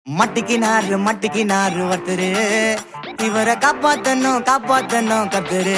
மட்டிக்கினாரு மட்டிக்கினாரு ஒருத்தரு இவரை காப்பாத்தணும் காப்பாத்தணும் கத்துரு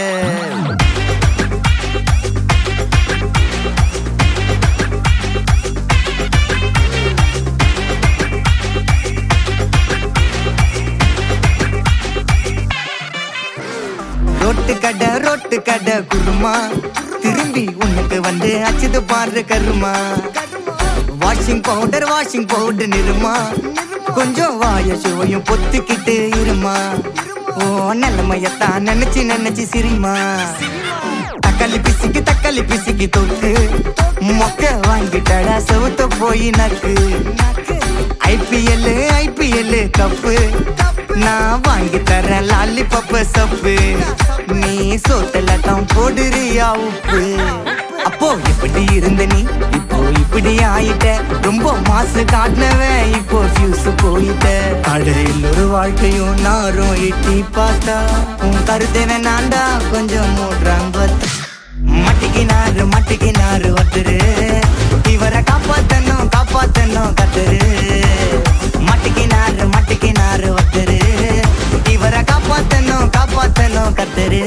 ரோட்டு கடை ரோட்டு கடை குருமா திரும்பி உனக்கு வந்து அச்சுது பாரு கருமா washing powder washing powder Nirma கொஞ்சம் வாய சுவையும் பொத்துக்கிட்டு இருமா ஓ நிலைமையத்தான் நினைச்சு நினைச்சு சிரிமா தக்காளி பிசிக்கு தக்காளி பிசிக்கு தொக்கு மொக்க வாங்கிட்டடா செவுத்த போய் நக்கு ஐபிஎல் ஐபிஎல் கப்பு நான் வாங்கி தரேன் லாலி பப்ப சப்பு நீ சோத்தல தான் போடுறியா உப்பு அப்போ இப்படி இருந்த நீ இப்போ இப்படி ஆயிட்ட ரொம்ப மாசு காட்டினவன் இப்போ ஃபியூஸ் போயிட்ட அடையில் ஒரு வாழ்க்கையும் நாரும் எட்டி பார்த்தா உன் கருத்தை வேணாண்டா கொஞ்சம் மூடுறாங்க மட்டிக்கினாரு மட்டிக்கினாரு ஒருத்தரு இவரை காப்பாத்தணும் காப்பாத்தணும் கத்துரு மட்டிக்கினாரு மட்டிக்கினாரு ஒருத்தரு இவரை காப்பாத்தணும் காப்பாத்தணும் கத்துரு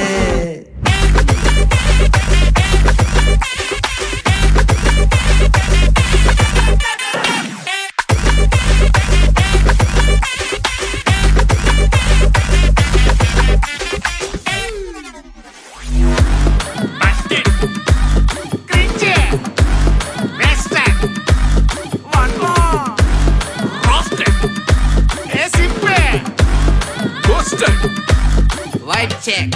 Busted. Cringe. Wasted. One more. Roasted. Hey, Sippe. Ghosted. White check.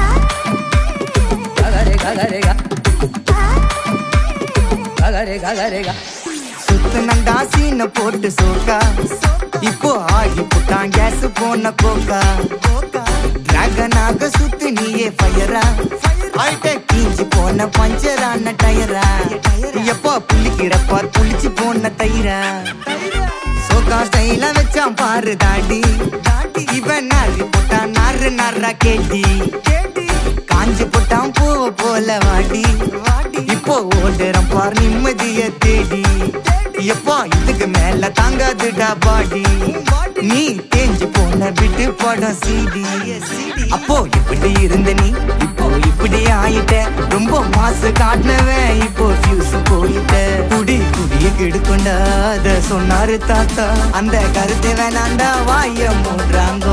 சுத்தனண்டா சீன போட்டு சோக்கா இப்போ ஆகி புட்டான் கேஸ் போன கோக்கா டிராகனாக சுத்து நீயே ஃபயரா ஆயிட்ட கீஞ்சி போன பஞ்சரான டயரா எப்போ புளிக்கிறப்பா புளிச்சு போன தயிரா சோகா ஸ்டைல வச்சான் பாரு தாடி இவன் நாரி போட்டான் நாரு நாரா கேட்டி காஞ்சு போட்டான் பூவ போல வாடி இப்போ ஓடுறோம் பார் நிம்மதிய தேடி எப்பா இதுக்கு மேல தாங்காதுடா பாடி நீ தேஞ்சு போன விட்டு படம் சீடி அப்போ இப்படி இருந்த நீ இப்போ இப்படி ஆயிட்ட ரொம்ப மாசு காட்டினவன் இப்போ ஃபியூஸ் போயிட்ட குடி குடிய கெடுக்கொண்டா அத சொன்னாரு தாத்தா அந்த கருத்தை வேணாண்டா வாய மூடுறாங்க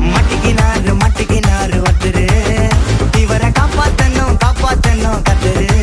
மட்டிக்கினாரு மட்டிக்கினாரு ஒருத்தரு இவரை காப்பாத்தணும் காப்பாத்தணும் கத்துரு